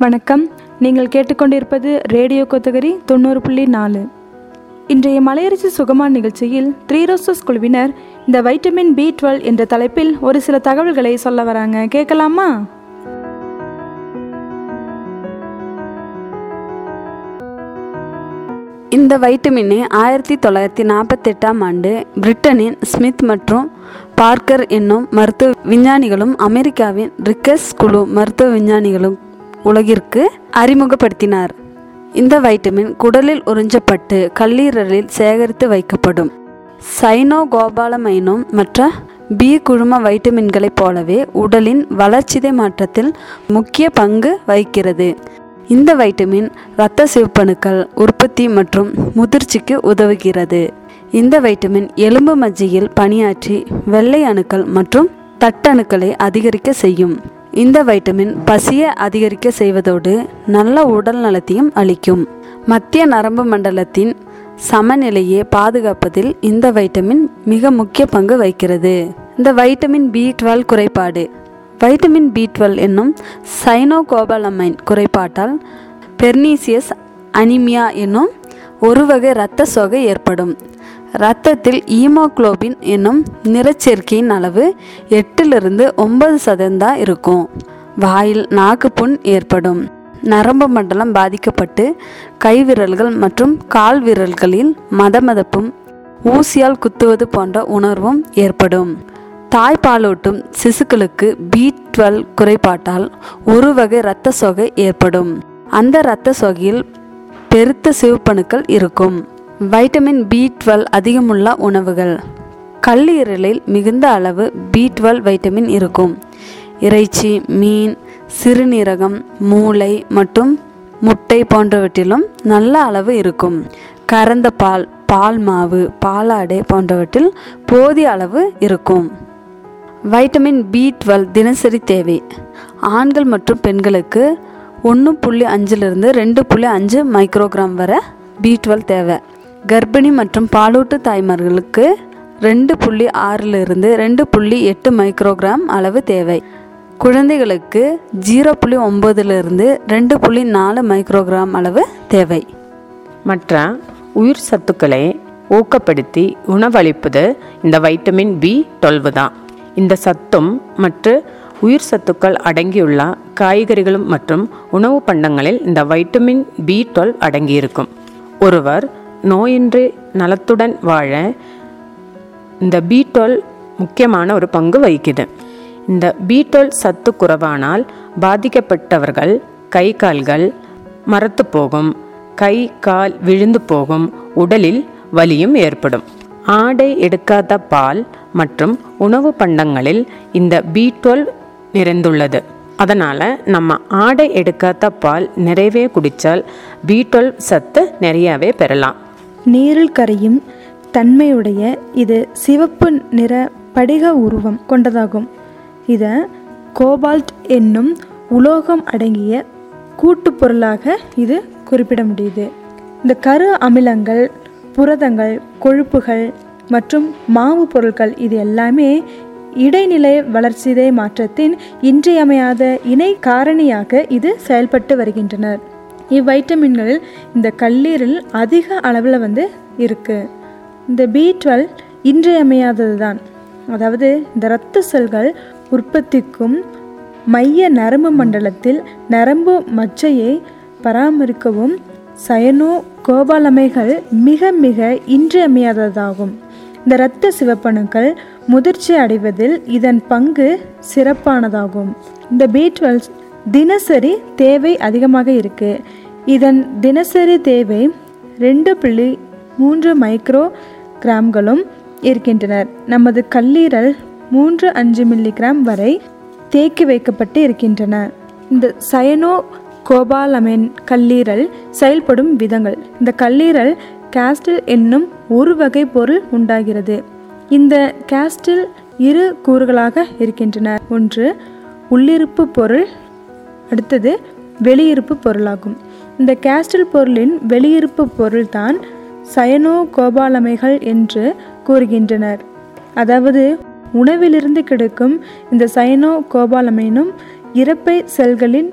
வணக்கம் நீங்கள் கேட்டுக்கொண்டிருப்பது ரேடியோ கொத்தகரி தொண்ணூறு புள்ளி நாலு இன்றைய மலையரசி சுகமான நிகழ்ச்சியில் த்ரீ ரோசஸ் குழுவினர் இந்த வைட்டமின் பி டுவெல் என்ற தலைப்பில் ஒரு சில தகவல்களை சொல்ல வராங்க கேட்கலாமா இந்த வைட்டமினை ஆயிரத்தி தொள்ளாயிரத்தி நாற்பத்தெட்டாம் ஆண்டு பிரிட்டனின் ஸ்மித் மற்றும் பார்க்கர் என்னும் மருத்துவ விஞ்ஞானிகளும் அமெரிக்காவின் ரிக்கஸ் குழு மருத்துவ விஞ்ஞானிகளும் உலகிற்கு அறிமுகப்படுத்தினார் இந்த வைட்டமின் குடலில் உறிஞ்சப்பட்டு கல்லீரலில் சேகரித்து வைக்கப்படும் சைனோகோபாலமைனும் மற்ற பி குழும வைட்டமின்களைப் போலவே உடலின் வளர்ச்சிதை மாற்றத்தில் முக்கிய பங்கு வகிக்கிறது இந்த வைட்டமின் இரத்த சிவப்பணுக்கள் உற்பத்தி மற்றும் முதிர்ச்சிக்கு உதவுகிறது இந்த வைட்டமின் எலும்பு மஜ்ஜையில் பணியாற்றி வெள்ளை அணுக்கள் மற்றும் தட்டணுக்களை அதிகரிக்க செய்யும் இந்த வைட்டமின் பசியை அதிகரிக்க செய்வதோடு நல்ல உடல் நலத்தையும் அளிக்கும் மத்திய நரம்பு மண்டலத்தின் சமநிலையை பாதுகாப்பதில் இந்த வைட்டமின் மிக முக்கிய பங்கு வகிக்கிறது இந்த வைட்டமின் பி டுவெல் குறைபாடு வைட்டமின் பி டுவெல் என்னும் சைனோகோபலமைன் குறைபாட்டால் பெர்னீசியஸ் அனிமியா என்னும் ஒரு வகை இரத்த சோகை ஏற்படும் இரத்தத்தில் ஈமோக்ளோபின் என்னும் நிறச்சேர்க்கையின் அளவு எட்டிலிருந்து ஒன்பது சதவீதம் இருக்கும் வாயில் நாக்கு புண் ஏற்படும் நரம்பு மண்டலம் பாதிக்கப்பட்டு கைவிரல்கள் மற்றும் கால் விரல்களில் மதமதப்பும் ஊசியால் குத்துவது போன்ற உணர்வும் ஏற்படும் தாய்ப்பாலூட்டும் சிசுக்களுக்கு பி டுவெல் குறைபாட்டால் ஒரு வகை இரத்த சோகை ஏற்படும் அந்த இரத்த சோகையில் பெருத்த சிவப்பணுக்கள் இருக்கும் வைட்டமின் பி டுவெல் அதிகமுள்ள உணவுகள் கல்லீரலில் மிகுந்த அளவு பி டுவெல் வைட்டமின் இருக்கும் இறைச்சி மீன் சிறுநீரகம் மூளை மற்றும் முட்டை போன்றவற்றிலும் நல்ல அளவு இருக்கும் கறந்த பால் பால் மாவு பாலாடை போன்றவற்றில் போதிய அளவு இருக்கும் வைட்டமின் பி டுவெல் தினசரி தேவை ஆண்கள் மற்றும் பெண்களுக்கு ஒன்று புள்ளி அஞ்சிலிருந்து ரெண்டு புள்ளி அஞ்சு மைக்ரோகிராம் வரை பி டுவெல் தேவை கர்ப்பிணி மற்றும் பாலூட்டு தாய்மார்களுக்கு ரெண்டு புள்ளி ஆறிலிருந்து ரெண்டு புள்ளி எட்டு மைக்ரோகிராம் அளவு தேவை குழந்தைகளுக்கு ஜீரோ புள்ளி ஒம்பதுலேருந்து ரெண்டு புள்ளி நாலு மைக்ரோகிராம் அளவு தேவை மற்ற உயிர் சத்துக்களை ஊக்கப்படுத்தி உணவளிப்பது இந்த வைட்டமின் பி டுவெல்வு தான் இந்த சத்தும் மற்ற உயிர் சத்துக்கள் அடங்கியுள்ள காய்கறிகளும் மற்றும் உணவு பண்டங்களில் இந்த வைட்டமின் பி டுவெல் அடங்கியிருக்கும் ஒருவர் நோயின்றி நலத்துடன் வாழ இந்த பி டுவெல் முக்கியமான ஒரு பங்கு வகிக்குது இந்த பி டுவெல் சத்து குறைவானால் பாதிக்கப்பட்டவர்கள் கை கால்கள் மரத்து போகும் கை கால் விழுந்து போகும் உடலில் வலியும் ஏற்படும் ஆடை எடுக்காத பால் மற்றும் உணவு பண்டங்களில் இந்த பி டுவெல் நிறைந்துள்ளது அதனால் நம்ம ஆடை எடுக்காத பால் நிறையவே குடித்தால் பி டுவெல் சத்து நிறையாவே பெறலாம் நீரில் கரையும் தன்மையுடைய இது சிவப்பு நிற படிக உருவம் கொண்டதாகும் இதை கோபால்ட் என்னும் உலோகம் அடங்கிய கூட்டுப் பொருளாக இது குறிப்பிட முடியுது இந்த கரு அமிலங்கள் புரதங்கள் கொழுப்புகள் மற்றும் மாவு பொருட்கள் இது எல்லாமே இடைநிலை வளர்ச்சிதை மாற்றத்தின் இன்றியமையாத இணை காரணியாக இது செயல்பட்டு வருகின்றனர் இவ்வைட்டமின்களில் இந்த கல்லீரல் அதிக அளவில் வந்து இருக்குது இந்த பி டுவெல் இன்றியமையாதது தான் அதாவது இந்த இரத்த செல்கள் உற்பத்திக்கும் மைய நரம்பு மண்டலத்தில் நரம்பு மச்சையை பராமரிக்கவும் சயனோ கோபாலமைகள் மிக மிக இன்றியமையாததாகும் இந்த இரத்த சிவப்பணுக்கள் முதிர்ச்சி அடைவதில் இதன் பங்கு சிறப்பானதாகும் இந்த பி டுவெல் தினசரி தேவை அதிகமாக இருக்கு இதன் தினசரி தேவை ரெண்டு புள்ளி மூன்று மைக்ரோ கிராம்களும் இருக்கின்றனர் நமது கல்லீரல் மூன்று அஞ்சு மில்லிகிராம் வரை தேக்கி வைக்கப்பட்டு இருக்கின்றன இந்த சயனோ கோபாலமென் கல்லீரல் செயல்படும் விதங்கள் இந்த கல்லீரல் காஸ்டில் என்னும் ஒரு வகை பொருள் உண்டாகிறது இந்த காஸ்டில் இரு கூறுகளாக இருக்கின்றன ஒன்று உள்ளிருப்பு பொருள் அடுத்தது வெளியிருப்பு பொருளாகும் இந்த காஸ்டில் பொருளின் வெளியிருப்பு பொருள்தான் சயனோ கோபாலமைகள் என்று கூறுகின்றனர் அதாவது உணவிலிருந்து கிடைக்கும் இந்த சயனோ கோபாலமைனும் இறப்பை செல்களின்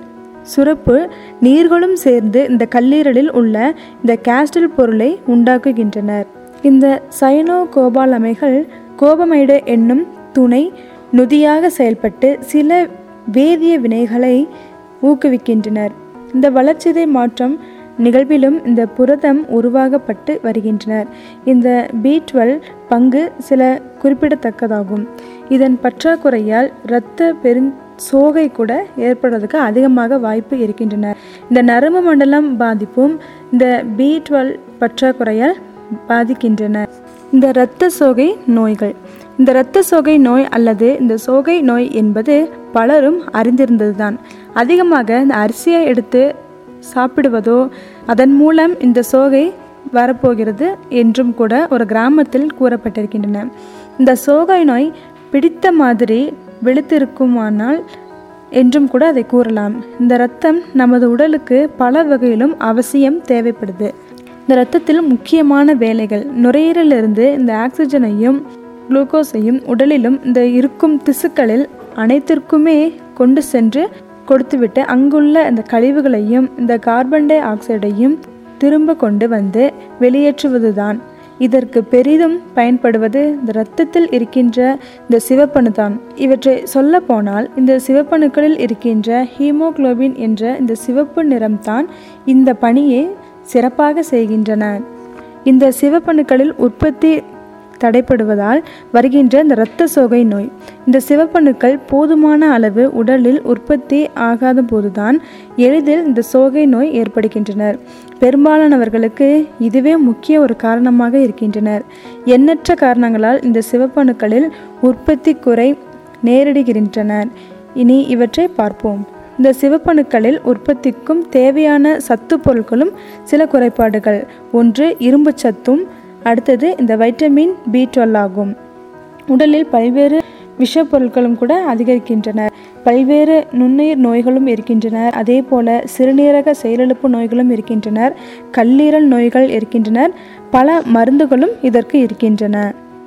சுரப்பு நீர்களும் சேர்ந்து இந்த கல்லீரலில் உள்ள இந்த கேஸ்டில் பொருளை உண்டாக்குகின்றனர் இந்த சைனோ கோபாலமைகள் கோபமைடு என்னும் துணை நொதியாக செயல்பட்டு சில வேதிய வினைகளை ஊக்குவிக்கின்றனர் இந்த வளர்ச்சிதை மாற்றம் நிகழ்விலும் இந்த புரதம் உருவாகப்பட்டு வருகின்றனர் இந்த பி டுவெல் பங்கு சில குறிப்பிடத்தக்கதாகும் இதன் பற்றாக்குறையால் இரத்த பெருந் சோகை கூட ஏற்படுறதுக்கு அதிகமாக வாய்ப்பு இருக்கின்றன இந்த நரம்பு மண்டலம் பாதிப்பும் இந்த பி டுவெல் பற்றாக்குறையால் பாதிக்கின்றன இந்த இரத்த சோகை நோய்கள் இந்த இரத்த சோகை நோய் அல்லது இந்த சோகை நோய் என்பது பலரும் அறிந்திருந்ததுதான் அதிகமாக இந்த அரிசியை எடுத்து சாப்பிடுவதோ அதன் மூலம் இந்த சோகை வரப்போகிறது என்றும் கூட ஒரு கிராமத்தில் கூறப்பட்டிருக்கின்றன இந்த சோகை நோய் பிடித்த மாதிரி வெளுத்திருக்குமானால் என்றும் கூட அதை கூறலாம் இந்த இரத்தம் நமது உடலுக்கு பல வகையிலும் அவசியம் தேவைப்படுது இந்த இரத்தத்தில் முக்கியமான வேலைகள் நுரையீரலிருந்து இந்த ஆக்சிஜனையும் குளுக்கோஸையும் உடலிலும் இந்த இருக்கும் திசுக்களில் அனைத்திற்குமே கொண்டு சென்று கொடுத்துவிட்டு அங்குள்ள இந்த கழிவுகளையும் இந்த கார்பன் டை ஆக்சைடையும் திரும்ப கொண்டு வந்து வெளியேற்றுவதுதான் இதற்கு பெரிதும் பயன்படுவது இந்த இரத்தத்தில் இருக்கின்ற இந்த சிவப்பணு தான் இவற்றை சொல்ல போனால் இந்த சிவப்பணுக்களில் இருக்கின்ற ஹீமோகுளோபின் என்ற இந்த சிவப்பு நிறம்தான் இந்த பணியை சிறப்பாக செய்கின்றன இந்த சிவப்பணுக்களில் உற்பத்தி தடைப்படுவதால் வருகின்ற இந்த இரத்த சோகை நோய் இந்த சிவப்பணுக்கள் போதுமான அளவு உடலில் உற்பத்தி ஆகாத போதுதான் எளிதில் இந்த சோகை நோய் ஏற்படுகின்றனர் பெரும்பாலானவர்களுக்கு இதுவே முக்கிய ஒரு காரணமாக இருக்கின்றனர் எண்ணற்ற காரணங்களால் இந்த சிவப்பணுக்களில் உற்பத்தி குறை நேரிடுகின்றனர் இனி இவற்றை பார்ப்போம் இந்த சிவப்பணுக்களில் உற்பத்திக்கும் தேவையான சத்து பொருட்களும் சில குறைபாடுகள் ஒன்று இரும்பு சத்தும் அடுத்தது இந்த வைட்டமின் பி டுவெல் ஆகும் உடலில் பல்வேறு விஷப்பொருட்களும் கூட அதிகரிக்கின்றன பல்வேறு நுண்ணுயிர் நோய்களும் இருக்கின்றன அதே போல சிறுநீரக செயலிழப்பு நோய்களும் இருக்கின்றனர் கல்லீரல் நோய்கள் இருக்கின்றனர் பல மருந்துகளும் இதற்கு இருக்கின்றன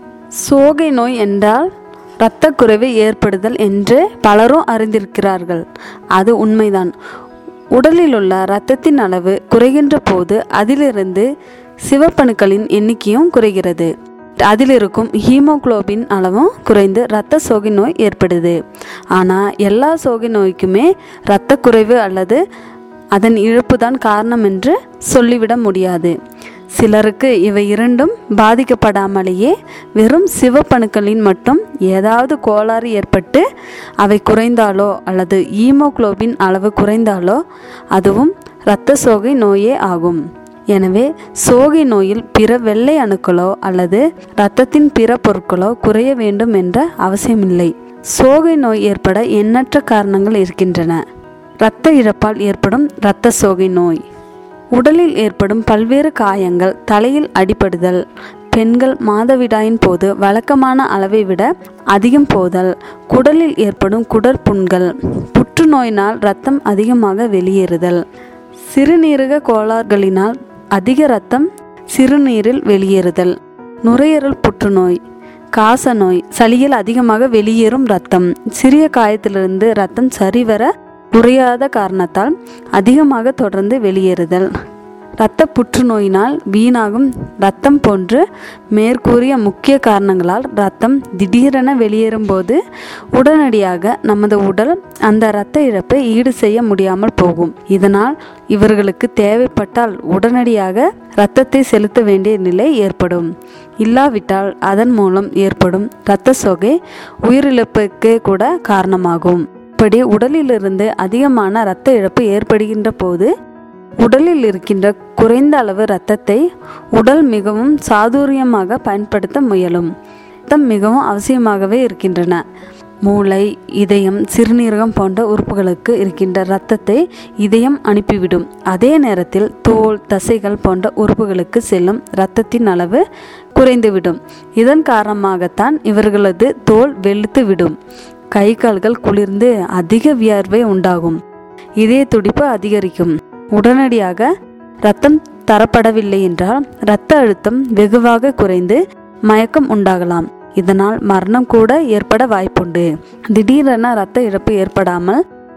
சோகை நோய் என்றால் இரத்தக்குறைவு ஏற்படுதல் என்று பலரும் அறிந்திருக்கிறார்கள் அது உண்மைதான் உடலில் உள்ள இரத்தத்தின் அளவு குறைகின்ற போது அதிலிருந்து சிவப்பணுக்களின் எண்ணிக்கையும் குறைகிறது அதில் இருக்கும் ஹீமோகுளோபின் அளவும் குறைந்து இரத்த சோகை நோய் ஏற்படுது ஆனால் எல்லா சோகை நோய்க்குமே இரத்த குறைவு அல்லது அதன் இழப்பு தான் காரணம் என்று சொல்லிவிட முடியாது சிலருக்கு இவை இரண்டும் பாதிக்கப்படாமலேயே வெறும் சிவப்பணுக்களின் மட்டும் ஏதாவது கோளாறு ஏற்பட்டு அவை குறைந்தாலோ அல்லது ஈமோகுளோபின் அளவு குறைந்தாலோ அதுவும் இரத்த சோகை நோயே ஆகும் எனவே சோகை நோயில் பிற வெள்ளை அணுக்களோ அல்லது இரத்தத்தின் பிற பொருட்களோ குறைய வேண்டும் என்ற அவசியமில்லை சோகை நோய் ஏற்பட எண்ணற்ற காரணங்கள் இருக்கின்றன இரத்த இழப்பால் ஏற்படும் இரத்த சோகை நோய் உடலில் ஏற்படும் பல்வேறு காயங்கள் தலையில் அடிபடுதல் பெண்கள் மாதவிடாயின் போது வழக்கமான அளவை விட அதிகம் போதல் குடலில் ஏற்படும் குடற்புண்கள் புற்றுநோயினால் இரத்தம் அதிகமாக வெளியேறுதல் சிறுநீரக கோளாறுகளினால் அதிக இரத்தம் சிறுநீரில் வெளியேறுதல் நுரையீரல் புற்றுநோய் காச நோய் சளியில் அதிகமாக வெளியேறும் இரத்தம் சிறிய காயத்திலிருந்து இரத்தம் சரிவர குறையாத காரணத்தால் அதிகமாக தொடர்ந்து வெளியேறுதல் இரத்த புற்றுநோயினால் வீணாகும் இரத்தம் போன்று மேற்கூறிய முக்கிய காரணங்களால் இரத்தம் திடீரென வெளியேறும்போது உடனடியாக நமது உடல் அந்த இரத்த இழப்பை ஈடு செய்ய முடியாமல் போகும் இதனால் இவர்களுக்கு தேவைப்பட்டால் உடனடியாக இரத்தத்தை செலுத்த வேண்டிய நிலை ஏற்படும் இல்லாவிட்டால் அதன் மூலம் ஏற்படும் இரத்த சோகை உயிரிழப்புக்கே கூட காரணமாகும் இப்படி உடலிலிருந்து அதிகமான இரத்த இழப்பு ஏற்படுகின்ற போது உடலில் இருக்கின்ற குறைந்த அளவு இரத்தத்தை உடல் மிகவும் சாதுரியமாக பயன்படுத்த முயலும் இரத்தம் மிகவும் அவசியமாகவே இருக்கின்றன மூளை இதயம் சிறுநீரகம் போன்ற உறுப்புகளுக்கு இருக்கின்ற இரத்தத்தை இதயம் அனுப்பிவிடும் அதே நேரத்தில் தோல் தசைகள் போன்ற உறுப்புகளுக்கு செல்லும் இரத்தத்தின் அளவு குறைந்துவிடும் இதன் காரணமாகத்தான் இவர்களது தோல் வெளுத்து விடும் கை கால்கள் குளிர்ந்து அதிக வியர்வை உண்டாகும் இதய துடிப்பு அதிகரிக்கும் உடனடியாக இரத்தம் தரப்படவில்லை என்றால் இரத்த அழுத்தம் வெகுவாக குறைந்து மயக்கம் உண்டாகலாம் இதனால் மரணம் கூட ஏற்பட வாய்ப்புண்டு திடீரென இரத்த இழப்பு ஏற்படாமல்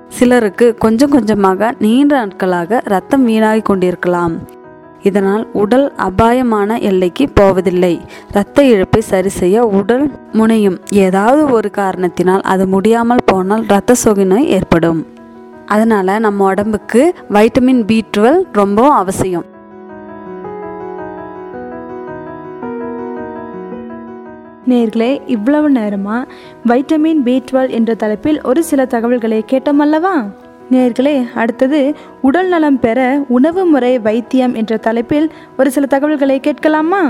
சிலருக்கு கொஞ்சம் கொஞ்சமாக நீண்ட நாட்களாக இரத்தம் வீணாகி கொண்டிருக்கலாம் இதனால் உடல் அபாயமான எல்லைக்கு போவதில்லை இரத்த இழப்பை சரி செய்ய உடல் முனையும் ஏதாவது ஒரு காரணத்தினால் அது முடியாமல் போனால் இரத்த சோகை நோய் ஏற்படும் அதனால நம்ம உடம்புக்கு வைட்டமின் பி டுவெல் ரொம்பவும் அவசியம் நேர்களே இவ்வளவு நேரமா வைட்டமின் பி டுவெல் என்ற தலைப்பில் ஒரு சில தகவல்களை கேட்டோம் அல்லவா நேர்களே அடுத்தது உடல் நலம் பெற உணவு முறை வைத்தியம் என்ற தலைப்பில் ஒரு சில தகவல்களை கேட்கலாமா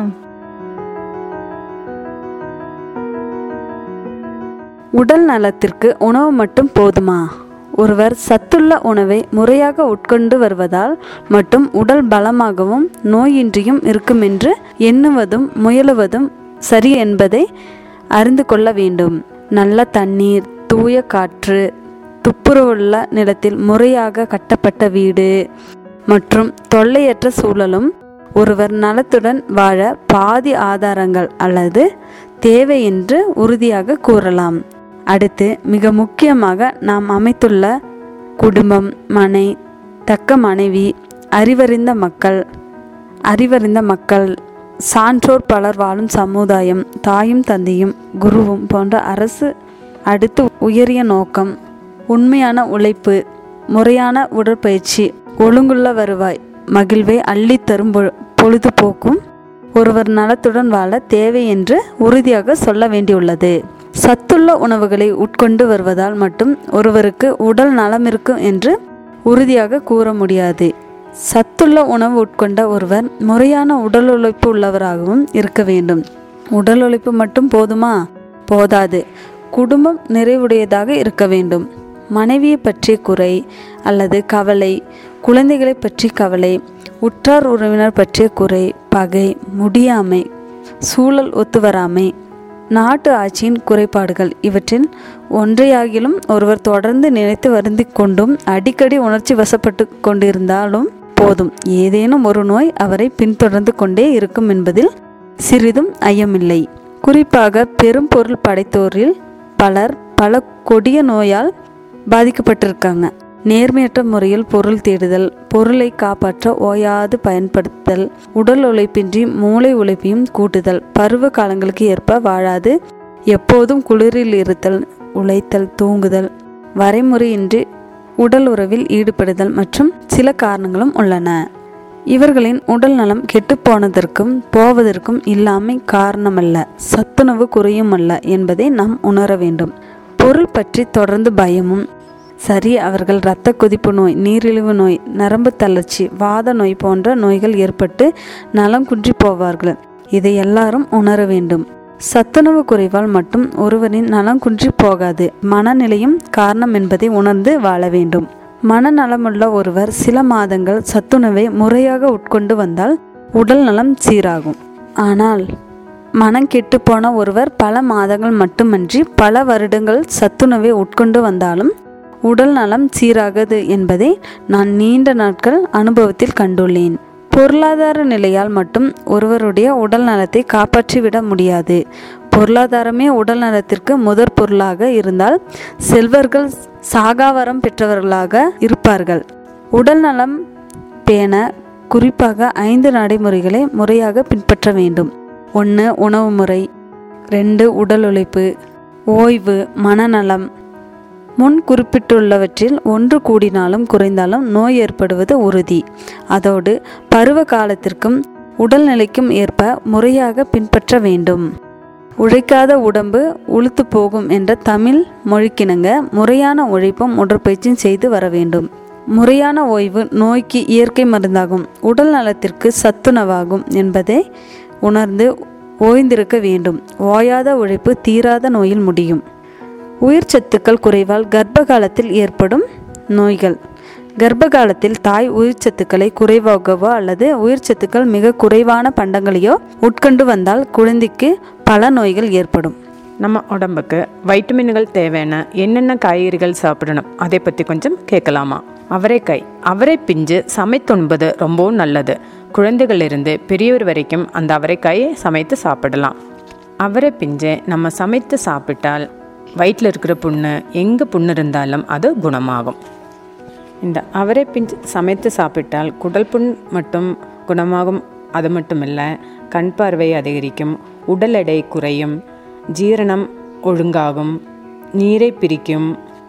உடல் நலத்திற்கு உணவு மட்டும் போதுமா ஒருவர் சத்துள்ள உணவை முறையாக உட்கொண்டு வருவதால் மட்டும் உடல் பலமாகவும் நோயின்றியும் இருக்கும் என்று எண்ணுவதும் முயலுவதும் சரி என்பதை அறிந்து கொள்ள வேண்டும் நல்ல தண்ணீர் தூய காற்று துப்புரவுள்ள நிலத்தில் முறையாக கட்டப்பட்ட வீடு மற்றும் தொல்லையற்ற சூழலும் ஒருவர் நலத்துடன் வாழ பாதி ஆதாரங்கள் அல்லது தேவை என்று உறுதியாக கூறலாம் அடுத்து மிக முக்கியமாக நாம் அமைத்துள்ள குடும்பம் மனை தக்க மனைவி அறிவறிந்த மக்கள் அறிவறிந்த மக்கள் சான்றோர் பலர் வாழும் சமுதாயம் தாயும் தந்தையும் குருவும் போன்ற அரசு அடுத்து உயரிய நோக்கம் உண்மையான உழைப்பு முறையான உடற்பயிற்சி ஒழுங்குள்ள வருவாய் மகிழ்வை அள்ளித்தரும் பொ- பொழுதுபோக்கும் ஒருவர் நலத்துடன் வாழ தேவை என்று உறுதியாக சொல்ல வேண்டியுள்ளது சத்துள்ள உணவுகளை உட்கொண்டு வருவதால் மட்டும் ஒருவருக்கு உடல் நலம் இருக்கும் என்று உறுதியாக கூற முடியாது சத்துள்ள உணவு உட்கொண்ட ஒருவர் முறையான உடல் உழைப்பு உள்ளவராகவும் இருக்க வேண்டும் உடல் உழைப்பு மட்டும் போதுமா போதாது குடும்பம் நிறைவுடையதாக இருக்க வேண்டும் மனைவியை பற்றிய குறை அல்லது கவலை குழந்தைகளை பற்றி கவலை உற்றார் உறவினர் பற்றிய குறை பகை முடியாமை சூழல் ஒத்துவராமை நாட்டு ஆட்சியின் குறைபாடுகள் இவற்றில் ஒன்றையாகிலும் ஒருவர் தொடர்ந்து நினைத்து வருந்திக் கொண்டும் அடிக்கடி உணர்ச்சி வசப்பட்டு கொண்டிருந்தாலும் போதும் ஏதேனும் ஒரு நோய் அவரை பின்தொடர்ந்து கொண்டே இருக்கும் என்பதில் சிறிதும் ஐயமில்லை குறிப்பாக பெரும் பொருள் படைத்தோரில் பலர் பல கொடிய நோயால் பாதிக்கப்பட்டிருக்காங்க நேர்மையற்ற முறையில் பொருள் தேடுதல் பொருளை காப்பாற்ற ஓயாது பயன்படுத்தல் உடல் உழைப்பின்றி மூளை உழைப்பையும் கூட்டுதல் பருவ காலங்களுக்கு ஏற்ப வாழாது எப்போதும் குளிரில் இருத்தல் உழைத்தல் தூங்குதல் வரைமுறையின்றி உடல் உறவில் ஈடுபடுதல் மற்றும் சில காரணங்களும் உள்ளன இவர்களின் உடல் நலம் கெட்டுப்போனதற்கும் போவதற்கும் இல்லாமை காரணமல்ல சத்துணவு குறையும் அல்ல என்பதை நாம் உணர வேண்டும் பொருள் பற்றி தொடர்ந்து பயமும் சரி அவர்கள் இரத்த கொதிப்பு நோய் நீரிழிவு நோய் நரம்பு தளர்ச்சி வாத நோய் போன்ற நோய்கள் ஏற்பட்டு நலம் குன்றி போவார்கள் இதை எல்லாரும் உணர வேண்டும் சத்துணவு குறைவால் மட்டும் ஒருவரின் நலம் குன்றி போகாது மனநிலையும் காரணம் என்பதை உணர்ந்து வாழ வேண்டும் மனநலமுள்ள ஒருவர் சில மாதங்கள் சத்துணவை முறையாக உட்கொண்டு வந்தால் உடல் நலம் சீராகும் ஆனால் மனம் கெட்டுப்போன ஒருவர் பல மாதங்கள் மட்டுமன்றி பல வருடங்கள் சத்துணவை உட்கொண்டு வந்தாலும் உடல் நலம் சீராகது என்பதை நான் நீண்ட நாட்கள் அனுபவத்தில் கண்டுள்ளேன் பொருளாதார நிலையால் மட்டும் ஒருவருடைய உடல் நலத்தை காப்பாற்றிவிட முடியாது பொருளாதாரமே உடல் நலத்திற்கு முதற் பொருளாக இருந்தால் செல்வர்கள் சாகாவரம் பெற்றவர்களாக இருப்பார்கள் உடல் நலம் பேண குறிப்பாக ஐந்து நடைமுறைகளை முறையாக பின்பற்ற வேண்டும் ஒன்று உணவு முறை ரெண்டு உடல் உழைப்பு ஓய்வு மனநலம் முன் குறிப்பிட்டுள்ளவற்றில் ஒன்று கூடினாலும் குறைந்தாலும் நோய் ஏற்படுவது உறுதி அதோடு பருவ காலத்திற்கும் உடல்நிலைக்கும் ஏற்ப முறையாக பின்பற்ற வேண்டும் உழைக்காத உடம்பு உளுத்து போகும் என்ற தமிழ் மொழிக்கிணங்க முறையான உழைப்பும் உடற்பயிற்சியும் செய்து வர வேண்டும் முறையான ஓய்வு நோய்க்கு இயற்கை மருந்தாகும் உடல் நலத்திற்கு சத்துணவாகும் என்பதை உணர்ந்து ஓய்ந்திருக்க வேண்டும் ஓயாத உழைப்பு தீராத நோயில் முடியும் உயிர் சத்துக்கள் குறைவால் கர்ப்ப காலத்தில் ஏற்படும் நோய்கள் கர்ப்ப காலத்தில் தாய் உயிர் சத்துக்களை குறைவாகவோ அல்லது உயிர் சத்துக்கள் மிக குறைவான பண்டங்களையோ உட்கொண்டு வந்தால் குழந்தைக்கு பல நோய்கள் ஏற்படும் நம்ம உடம்புக்கு வைட்டமின்கள் தேவையான என்னென்ன காய்கறிகள் சாப்பிடணும் அதை பற்றி கொஞ்சம் கேட்கலாமா அவரைக்காய் அவரை பிஞ்சு சமைத்துண்பது ரொம்பவும் நல்லது குழந்தைகளிலிருந்து பெரியவர் வரைக்கும் அந்த அவரைக்காயை சமைத்து சாப்பிடலாம் அவரை பிஞ்சை நம்ம சமைத்து சாப்பிட்டால் வயிற்றில் இருக்கிற புண்ணு எங்கே புண்ணு இருந்தாலும் அது குணமாகும் இந்த அவரை பிஞ்சு சமைத்து சாப்பிட்டால் குடல் புண் மட்டும் குணமாகும் அது மட்டும் இல்லை கண் பார்வை அதிகரிக்கும் உடல் எடை குறையும் ஜீரணம் ஒழுங்காகும் நீரை பிரிக்கும்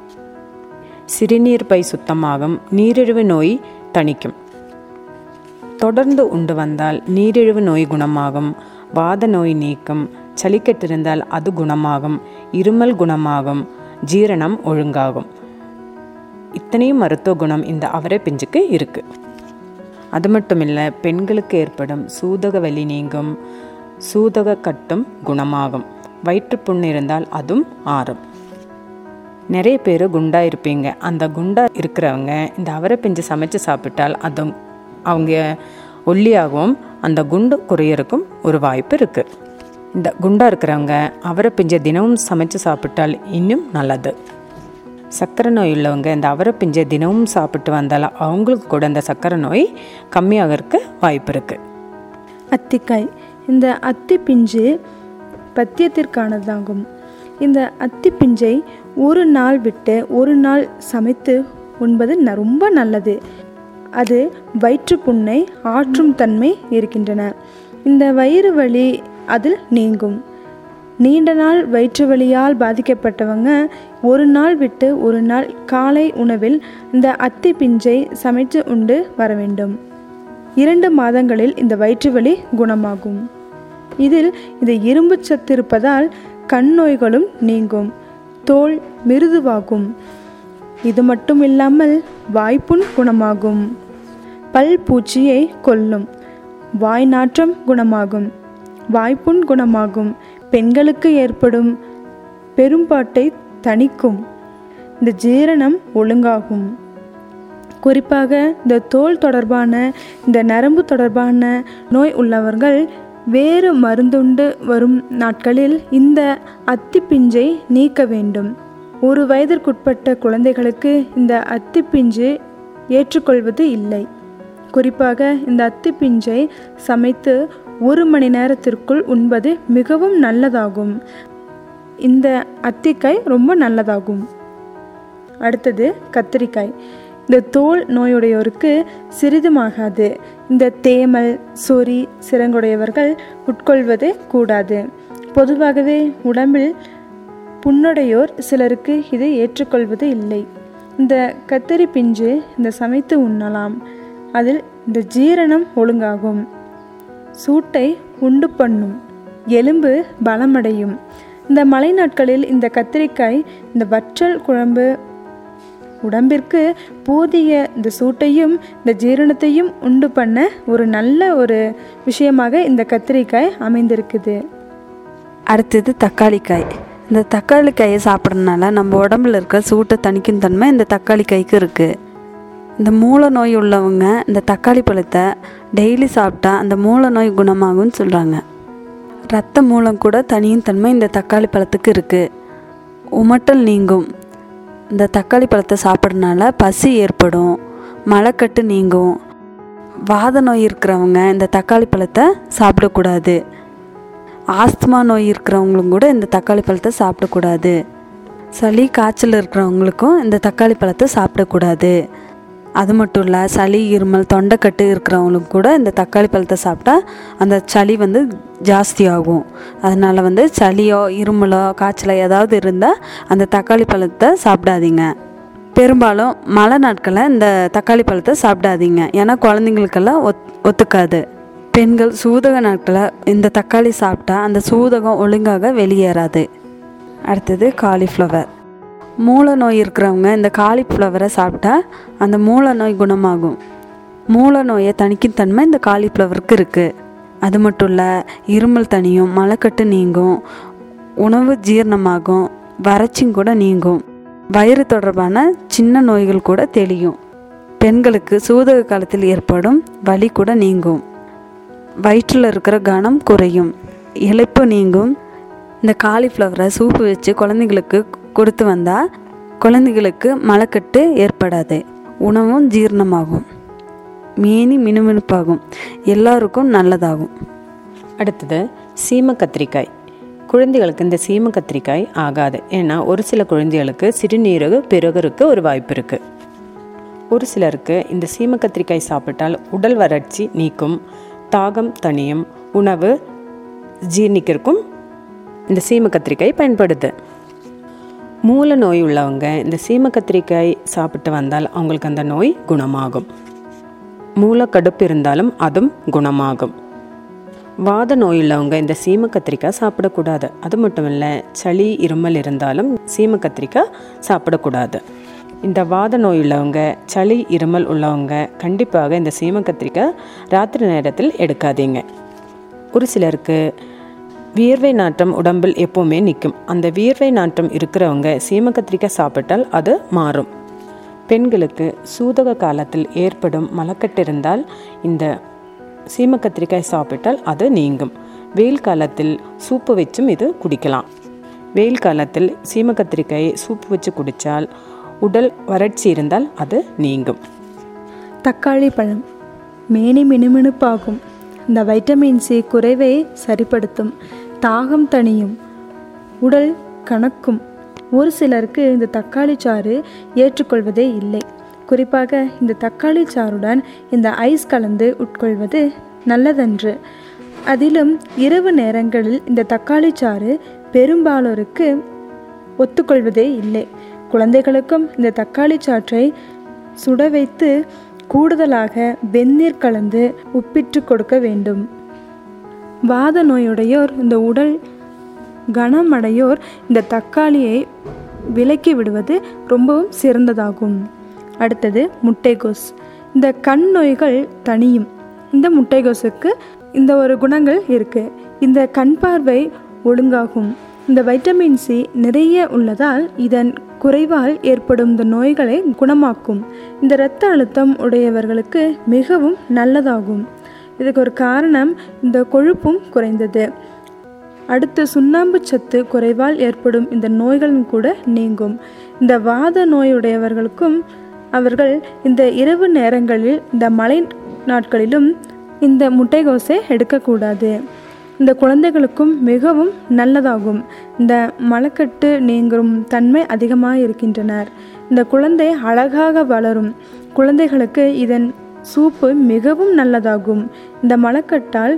சிறுநீர் பை சுத்தமாகும் நீரிழிவு நோய் தணிக்கும் தொடர்ந்து உண்டு வந்தால் நீரிழிவு நோய் குணமாகும் வாத நோய் நீக்கும் சளிக்கட்டிருந்தால் அது குணமாகும் இருமல் குணமாகும் ஜீரணம் ஒழுங்காகும் இத்தனையும் மருத்துவ குணம் இந்த அவரை பிஞ்சுக்கு இருக்கு அது மட்டும் இல்லை பெண்களுக்கு ஏற்படும் சூதக வலி நீங்கும் சூதக கட்டும் குணமாகும் வயிற்றுப்புண் இருந்தால் அதுவும் ஆறும் நிறைய பேர் குண்டா இருப்பீங்க அந்த குண்டா இருக்கிறவங்க இந்த அவரை பிஞ்சு சமைச்சு சாப்பிட்டால் அது அவங்க ஒல்லியாகவும் அந்த குண்டு குறையறக்கும் ஒரு வாய்ப்பு இருக்குது இந்த குண்டா இருக்கிறவங்க அவரை பிஞ்சை தினமும் சமைச்சு சாப்பிட்டால் இன்னும் நல்லது சர்க்கரை நோய் உள்ளவங்க இந்த அவரை பிஞ்சை தினமும் சாப்பிட்டு வந்தால் அவங்களுக்கு கூட இந்த சர்க்கரை நோய் கம்மியாகிறதுக்கு வாய்ப்பு இருக்குது அத்திக்காய் இந்த அத்தி பிஞ்சு பத்தியத்திற்கானதாகும் இந்த அத்தி பிஞ்சை ஒரு நாள் விட்டு ஒரு நாள் சமைத்து உண்பது ந- ரொம்ப நல்லது அது வயிற்றுப்புண்ணை ஆற்றும் தன்மை இருக்கின்றன இந்த வயிறு வலி அதில் நீங்கும் நீண்ட நாள் வயிற்று வலியால் பாதிக்கப்பட்டவங்க ஒரு நாள் விட்டு ஒரு நாள் காலை உணவில் இந்த அத்தி பிஞ்சை சமைத்து உண்டு வர வேண்டும் இரண்டு மாதங்களில் இந்த வயிற்று வலி குணமாகும் இதில் இந்த இரும்பு சத்து இருப்பதால் கண் நோய்களும் நீங்கும் தோல் மிருதுவாகும் இது மட்டும் இல்லாமல் வாய்ப்புண் குணமாகும் பல் பூச்சியை கொல்லும் வாய் நாற்றம் குணமாகும் வாய்ப்புண் குணமாகும் பெண்களுக்கு ஏற்படும் பெரும்பாட்டை தணிக்கும் இந்த ஜீரணம் ஒழுங்காகும் குறிப்பாக இந்த தோல் தொடர்பான இந்த நரம்பு தொடர்பான நோய் உள்ளவர்கள் வேறு மருந்துண்டு வரும் நாட்களில் இந்த அத்திப்பிஞ்சை நீக்க வேண்டும் ஒரு வயதிற்குட்பட்ட குழந்தைகளுக்கு இந்த அத்திப்பிஞ்சு ஏற்றுக்கொள்வது இல்லை குறிப்பாக இந்த அத்திப்பிஞ்சை சமைத்து ஒரு மணி நேரத்திற்குள் உண்பது மிகவும் நல்லதாகும் இந்த அத்திக்காய் ரொம்ப நல்லதாகும் அடுத்தது கத்திரிக்காய் இந்த தோல் நோயுடையோருக்கு சிறிதுமாகாது இந்த தேமல் சொறி சிறங்குடையவர்கள் உட்கொள்வது கூடாது பொதுவாகவே உடம்பில் புண்ணுடையோர் சிலருக்கு இதை ஏற்றுக்கொள்வது இல்லை இந்த கத்திரி பிஞ்சு இந்த சமைத்து உண்ணலாம் அதில் இந்த ஜீரணம் ஒழுங்காகும் சூட்டை உண்டு பண்ணும் எலும்பு பலமடையும் இந்த மழை நாட்களில் இந்த கத்திரிக்காய் இந்த வற்றல் குழம்பு உடம்பிற்கு போதிய இந்த சூட்டையும் இந்த ஜீரணத்தையும் உண்டு பண்ண ஒரு நல்ல ஒரு விஷயமாக இந்த கத்திரிக்காய் அமைந்திருக்குது அடுத்தது தக்காளிக்காய் இந்த தக்காளிக்காயை சாப்பிட்றதுனால நம்ம உடம்புல இருக்கிற சூட்டை தணிக்கும் தன்மை இந்த தக்காளிக்காய்க்கு இருக்குது இந்த மூல நோய் உள்ளவங்க இந்த தக்காளி பழத்தை டெய்லி சாப்பிட்டா அந்த மூல நோய் குணமாகும்னு சொல்கிறாங்க ரத்த மூலம் கூட தனியும் தன்மை இந்த தக்காளி பழத்துக்கு இருக்குது உமட்டல் நீங்கும் இந்த தக்காளி பழத்தை சாப்பிட்றதுனால பசி ஏற்படும் மலைக்கட்டு நீங்கும் வாத நோய் இருக்கிறவங்க இந்த தக்காளி பழத்தை சாப்பிடக்கூடாது ஆஸ்துமா நோய் இருக்கிறவங்களும் கூட இந்த தக்காளி பழத்தை சாப்பிடக்கூடாது சளி காய்ச்சல் இருக்கிறவங்களுக்கும் இந்த தக்காளி பழத்தை சாப்பிடக்கூடாது அது மட்டும் இல்லை சளி இருமல் தொண்டைக்கட்டு இருக்கிறவங்களுக்கு கூட இந்த தக்காளி பழத்தை சாப்பிட்டா அந்த சளி வந்து ஜாஸ்தி ஆகும் அதனால் வந்து சளியோ இருமலோ காய்ச்சலோ ஏதாவது இருந்தால் அந்த தக்காளி பழத்தை சாப்பிடாதீங்க பெரும்பாலும் மழை நாட்களில் இந்த தக்காளி பழத்தை சாப்பிடாதீங்க ஏன்னா குழந்தைங்களுக்கெல்லாம் ஒத் ஒத்துக்காது பெண்கள் சூதக நாட்களில் இந்த தக்காளி சாப்பிட்டா அந்த சூதகம் ஒழுங்காக வெளியேறாது அடுத்தது காலிஃப்ளவர் மூல நோய் இருக்கிறவங்க இந்த காலிஃப்ளவரை சாப்பிட்டா அந்த மூல நோய் குணமாகும் மூல நோயை தணிக்கும் தன்மை இந்த காலிஃப்ளவருக்கு இருக்குது அது மட்டும் இல்லை இருமல் தணியும் மலைக்கட்டு நீங்கும் உணவு ஜீரணமாகும் வறட்சியும் கூட நீங்கும் வயிறு தொடர்பான சின்ன நோய்கள் கூட தெளியும் பெண்களுக்கு சூதக காலத்தில் ஏற்படும் வலி கூட நீங்கும் வயிற்றில் இருக்கிற கனம் குறையும் இளைப்பு நீங்கும் இந்த காலிஃப்ளவரை சூப்பு வச்சு குழந்தைங்களுக்கு கொடுத்து வந்தால் குழந்தைகளுக்கு மலக்கட்டு ஏற்படாது உணவும் ஜீரணமாகும் மேனி மினுமினுப்பாகும் எல்லாருக்கும் நல்லதாகும் அடுத்தது சீம கத்திரிக்காய் குழந்தைகளுக்கு இந்த சீம கத்திரிக்காய் ஆகாது ஏன்னா ஒரு சில குழந்தைகளுக்கு சிறுநீரக பிறகு ஒரு வாய்ப்பு இருக்குது ஒரு சிலருக்கு இந்த சீம கத்திரிக்காய் சாப்பிட்டால் உடல் வறட்சி நீக்கும் தாகம் தணியும் உணவு ஜீர்ணிக்கிறதுக்கும் இந்த சீம கத்திரிக்காய் பயன்படுது மூல நோய் உள்ளவங்க இந்த சீம கத்திரிக்காய் சாப்பிட்டு வந்தால் அவங்களுக்கு அந்த நோய் குணமாகும் மூலக்கடுப்பு இருந்தாலும் அதுவும் குணமாகும் வாத நோய் உள்ளவங்க இந்த சீம கத்திரிக்காய் சாப்பிடக்கூடாது அது மட்டும் இல்லை சளி இருமல் இருந்தாலும் சீம கத்திரிக்காய் சாப்பிடக்கூடாது இந்த வாத நோய் உள்ளவங்க சளி இருமல் உள்ளவங்க கண்டிப்பாக இந்த சீம கத்திரிக்காய் ராத்திரி நேரத்தில் எடுக்காதீங்க ஒரு சிலருக்கு வியர்வை நாற்றம் உடம்பில் எப்போவுமே நிற்கும் அந்த வியர்வை நாற்றம் இருக்கிறவங்க சீம கத்திரிக்காய் சாப்பிட்டால் அது மாறும் பெண்களுக்கு சூதக காலத்தில் ஏற்படும் மலக்கட்டு இருந்தால் இந்த சீம கத்திரிக்காய் சாப்பிட்டால் அது நீங்கும் வெயில் காலத்தில் சூப்பு வச்சும் இது குடிக்கலாம் வெயில் காலத்தில் சீம கத்திரிக்காய் சூப்பு வச்சு குடித்தால் உடல் வறட்சி இருந்தால் அது நீங்கும் தக்காளி பழம் மேனி மினுமினுப்பாகும் இந்த வைட்டமின் சி குறைவை சரிப்படுத்தும் தாகம் தணியும் உடல் கணக்கும் ஒரு சிலருக்கு இந்த தக்காளி சாறு ஏற்றுக்கொள்வதே இல்லை குறிப்பாக இந்த தக்காளி சாறுடன் இந்த ஐஸ் கலந்து உட்கொள்வது நல்லதன்று அதிலும் இரவு நேரங்களில் இந்த தக்காளி சாறு பெரும்பாலோருக்கு ஒத்துக்கொள்வதே இல்லை குழந்தைகளுக்கும் இந்த தக்காளி சாற்றை சுட வைத்து கூடுதலாக வெந்நீர் கலந்து உப்பிட்டு கொடுக்க வேண்டும் வாத நோயுடையோர் இந்த உடல் கனமடையோர் இந்த தக்காளியை விலக்கி விடுவது ரொம்பவும் சிறந்ததாகும் அடுத்தது முட்டைகோஸ் இந்த கண் நோய்கள் தணியும் இந்த முட்டைகோஸுக்கு இந்த ஒரு குணங்கள் இருக்குது இந்த கண் பார்வை ஒழுங்காகும் இந்த வைட்டமின் சி நிறைய உள்ளதால் இதன் குறைவால் ஏற்படும் இந்த நோய்களை குணமாக்கும் இந்த இரத்த அழுத்தம் உடையவர்களுக்கு மிகவும் நல்லதாகும் இதுக்கு ஒரு காரணம் இந்த கொழுப்பும் குறைந்தது அடுத்து சுண்ணாம்பு சத்து குறைவால் ஏற்படும் இந்த நோய்களும் கூட நீங்கும் இந்த வாத நோயுடையவர்களுக்கும் அவர்கள் இந்த இரவு நேரங்களில் இந்த மழை நாட்களிலும் இந்த முட்டைகோஸை எடுக்கக்கூடாது இந்த குழந்தைகளுக்கும் மிகவும் நல்லதாகும் இந்த மலக்கட்டு நீங்கும் தன்மை அதிகமாக இருக்கின்றனர் இந்த குழந்தை அழகாக வளரும் குழந்தைகளுக்கு இதன் சூப்பு மிகவும் நல்லதாகும் இந்த மலக்கட்டால்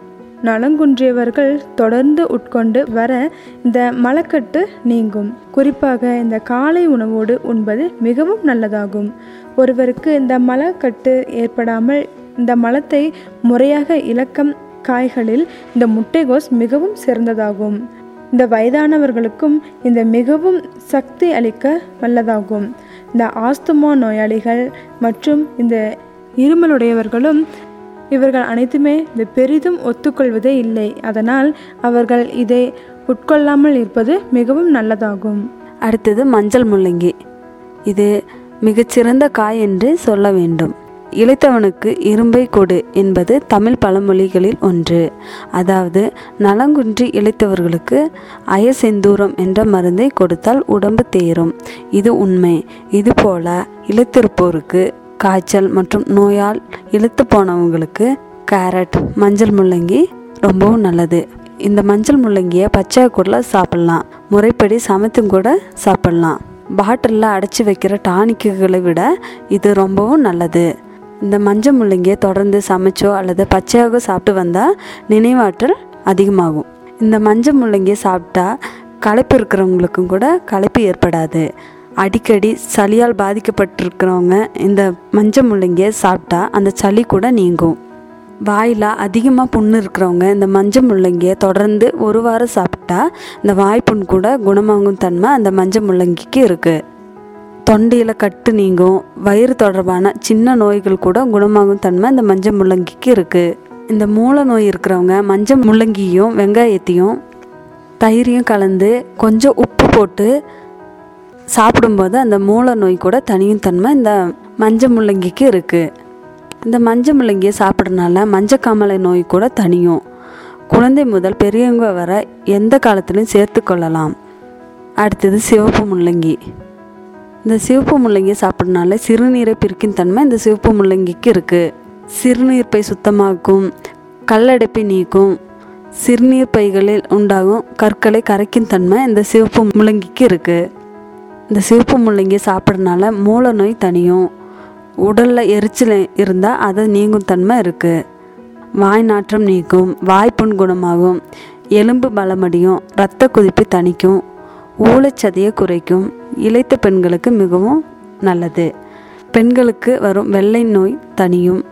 நலங்குன்றியவர்கள் தொடர்ந்து உட்கொண்டு வர இந்த மலக்கட்டு நீங்கும் குறிப்பாக இந்த காலை உணவோடு உண்பது மிகவும் நல்லதாகும் ஒருவருக்கு இந்த மலக்கட்டு ஏற்படாமல் இந்த மலத்தை முறையாக இலக்கம் காய்களில் இந்த முட்டைகோஸ் மிகவும் சிறந்ததாகும் இந்த வயதானவர்களுக்கும் இந்த மிகவும் சக்தி அளிக்க வல்லதாகும் இந்த ஆஸ்துமா நோயாளிகள் மற்றும் இந்த இருமலுடையவர்களும் இவர்கள் அனைத்துமே இந்த பெரிதும் ஒத்துக்கொள்வதே இல்லை அதனால் அவர்கள் இதை உட்கொள்ளாமல் இருப்பது மிகவும் நல்லதாகும் அடுத்தது மஞ்சள் முள்ளங்கி இது மிகச்சிறந்த காய் என்று சொல்ல வேண்டும் இளைத்தவனுக்கு இரும்பை கொடு என்பது தமிழ் பழமொழிகளில் ஒன்று அதாவது நலங்குன்றி இளைத்தவர்களுக்கு அயசெந்தூரம் என்ற மருந்தை கொடுத்தால் உடம்பு தேரும் இது உண்மை இதுபோல இளைத்திருப்போருக்கு காய்ச்சல் மற்றும் நோயால் இழுத்து போனவங்களுக்கு கேரட் மஞ்சள் முள்ளங்கி ரொம்பவும் நல்லது இந்த மஞ்சள் முள்ளங்கியை பச்சை கூட சாப்பிட்லாம் முறைப்படி சமைத்தும் கூட சாப்பிட்லாம் பாட்டிலில் அடைச்சி வைக்கிற டானிக்குகளை விட இது ரொம்பவும் நல்லது இந்த மஞ்சள் முள்ளங்கியை தொடர்ந்து சமைச்சோ அல்லது பச்சையாக சாப்பிட்டு வந்தால் நினைவாற்றல் அதிகமாகும் இந்த மஞ்சள் முள்ளங்கியை சாப்பிட்டா களைப்பு இருக்கிறவங்களுக்கும் கூட களைப்பு ஏற்படாது அடிக்கடி சளியால் பாதிக்கப்பட்டிருக்கிறவங்க இந்த மஞ்சள் முள்ளங்கியை சாப்பிட்டா அந்த சளி கூட நீங்கும் வாயில் அதிகமாக புண்ணு இருக்கிறவங்க இந்த மஞ்சள் முள்ளங்கியை தொடர்ந்து ஒரு வாரம் சாப்பிட்டா இந்த வாய்ப்புண் கூட குணமாகும் தன்மை அந்த மஞ்சள் முள்ளங்கிக்கு இருக்குது தொண்டையில் கட்டு நீங்கும் வயிறு தொடர்பான சின்ன நோய்கள் கூட குணமாகும் தன்மை இந்த மஞ்சள் முள்ளங்கிக்கு இருக்குது இந்த மூல நோய் இருக்கிறவங்க மஞ்சள் முள்ளங்கியும் வெங்காயத்தையும் தயிரையும் கலந்து கொஞ்சம் உப்பு போட்டு சாப்பிடும்போது அந்த மூல நோய் கூட தனியும் தன்மை இந்த மஞ்சள் முள்ளங்கிக்கு இருக்குது இந்த மஞ்சள் முள்ளங்கியை சாப்பிட்றதுனால மஞ்சக்காமலை நோய் கூட தனியும் குழந்தை முதல் பெரியவங்க வர எந்த காலத்திலையும் சேர்த்து கொள்ளலாம் அடுத்தது சிவப்பு முள்ளங்கி இந்த சிவப்பு முள்ளங்கியை சாப்பிட்றதுனால சிறுநீரை பிரிக்கும் தன்மை இந்த சிவப்பு முள்ளங்கிக்கு இருக்குது சிறுநீர் பை சுத்தமாக்கும் கல்லடைப்பை நீக்கும் சிறுநீர் பைகளில் உண்டாகும் கற்களை கரைக்கும் தன்மை இந்த சிவப்பு முள்ளங்கிக்கு இருக்குது இந்த சிவப்பு முள்ளங்கி சாப்பிட்றதுனால மூல நோய் தணியும் உடலில் எரிச்சல் இருந்தால் அதை நீங்கும் தன்மை இருக்குது வாய் நாற்றம் நீக்கும் வாய்ப்புண் குணமாகும் எலும்பு பலமடியும் இரத்த கொதிப்பை தணிக்கும் ஊளைச்சதையை குறைக்கும் இளைத்த பெண்களுக்கு மிகவும் நல்லது பெண்களுக்கு வரும் வெள்ளை நோய் தணியும்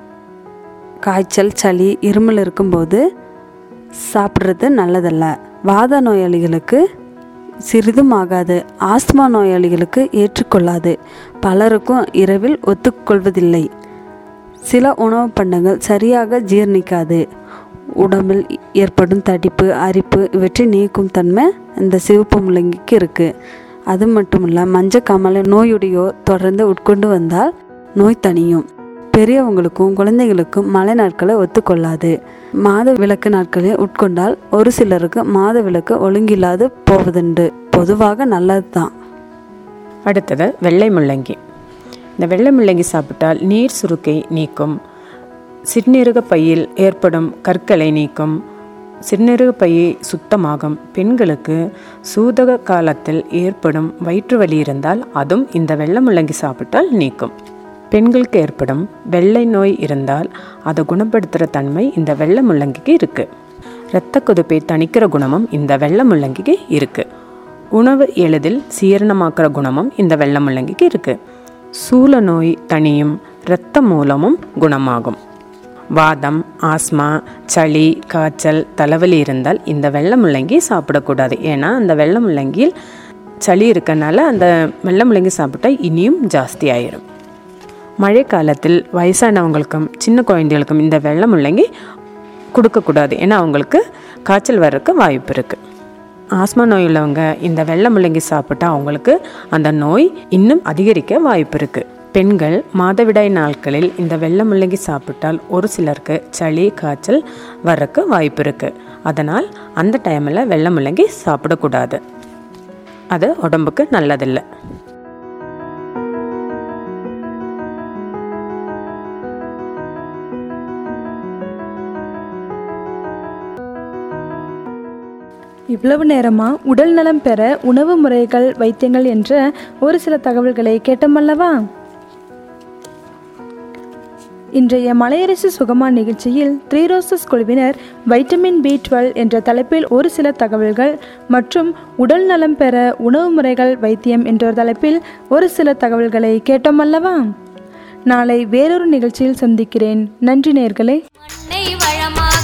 காய்ச்சல் சளி இருமல் இருக்கும்போது சாப்பிட்றது நல்லதல்ல வாத நோயாளிகளுக்கு சிறிதும் ஆகாது ஆஸ்துமா நோயாளிகளுக்கு ஏற்றுக்கொள்ளாது பலருக்கும் இரவில் ஒத்துக்கொள்வதில்லை சில உணவு பண்டங்கள் சரியாக ஜீரணிக்காது உடம்பில் ஏற்படும் தடிப்பு அரிப்பு இவற்றை நீக்கும் தன்மை இந்த சிவப்பு முள்ளங்கிக்கு இருக்குது அது மட்டும் இல்லை மஞ்சக்காமலை நோயுடையோர் தொடர்ந்து உட்கொண்டு வந்தால் நோய் தணியும் பெரியவங்களுக்கும் குழந்தைகளுக்கும் மழை நாட்களை ஒத்துக்கொள்ளாது மாத விளக்கு நாட்களில் உட்கொண்டால் ஒரு சிலருக்கு மாத விளக்கு ஒழுங்கில்லாது போவதுண்டு பொதுவாக நல்லது தான் அடுத்தது வெள்ளை முள்ளங்கி இந்த வெள்ளை முள்ளங்கி சாப்பிட்டால் நீர் சுருக்கை நீக்கும் சிறுநீரக பையில் ஏற்படும் கற்களை நீக்கும் சிறுநீரக பையை சுத்தமாகும் பெண்களுக்கு சூதக காலத்தில் ஏற்படும் வயிற்று வலி இருந்தால் அதுவும் இந்த வெள்ளை முள்ளங்கி சாப்பிட்டால் நீக்கும் பெண்களுக்கு ஏற்படும் வெள்ளை நோய் இருந்தால் அதை குணப்படுத்துகிற தன்மை இந்த வெள்ளை முள்ளங்கிக்கு இருக்குது இரத்த கொதிப்பை தணிக்கிற குணமும் இந்த வெள்ளை முள்ளங்கிக்கு இருக்குது உணவு எளிதில் சீரணமாக்குற குணமும் இந்த வெள்ளை முள்ளங்கிக்கு இருக்குது சூல நோய் தணியும் இரத்த மூலமும் குணமாகும் வாதம் ஆஸ்மா சளி காய்ச்சல் தலைவலி இருந்தால் இந்த வெள்ளை முள்ளங்கி சாப்பிடக்கூடாது ஏன்னா அந்த வெள்ளை முள்ளங்கியில் சளி இருக்கனால அந்த வெள்ளை முள்ளங்கி சாப்பிட்டா இனியும் ஜாஸ்தி ஆயிரும் மழை காலத்தில் வயசானவங்களுக்கும் சின்ன குழந்தைகளுக்கும் இந்த வெள்ளை முள்ளங்கி கொடுக்கக்கூடாது ஏன்னா அவங்களுக்கு காய்ச்சல் வர்றதுக்கு வாய்ப்பு இருக்குது ஆஸ்மா நோய் உள்ளவங்க இந்த வெள்ளை முள்ளங்கி சாப்பிட்டா அவங்களுக்கு அந்த நோய் இன்னும் அதிகரிக்க வாய்ப்பு இருக்குது பெண்கள் மாதவிடாய் நாட்களில் இந்த வெள்ளை முள்ளங்கி சாப்பிட்டால் ஒரு சிலருக்கு சளி காய்ச்சல் வர்றதுக்கு வாய்ப்பு இருக்குது அதனால் அந்த டைமில் வெள்ளை முள்ளங்கி சாப்பிடக்கூடாது அது உடம்புக்கு நல்லதில்லை இவ்வளவு நேரமா உடல் நலம் பெற உணவு முறைகள் வைத்தியங்கள் என்ற ஒரு சில தகவல்களை கேட்டோமல்லவா இன்றைய மலையரசு சுகமா நிகழ்ச்சியில் த்ரீ ரோசஸ் குழுவினர் வைட்டமின் பி டுவெல் என்ற தலைப்பில் ஒரு சில தகவல்கள் மற்றும் உடல் நலம் பெற உணவு முறைகள் வைத்தியம் என்ற தலைப்பில் ஒரு சில தகவல்களை கேட்டோமல்லவா நாளை வேறொரு நிகழ்ச்சியில் சந்திக்கிறேன் நன்றி நேர்களே மண்ணை வளமாக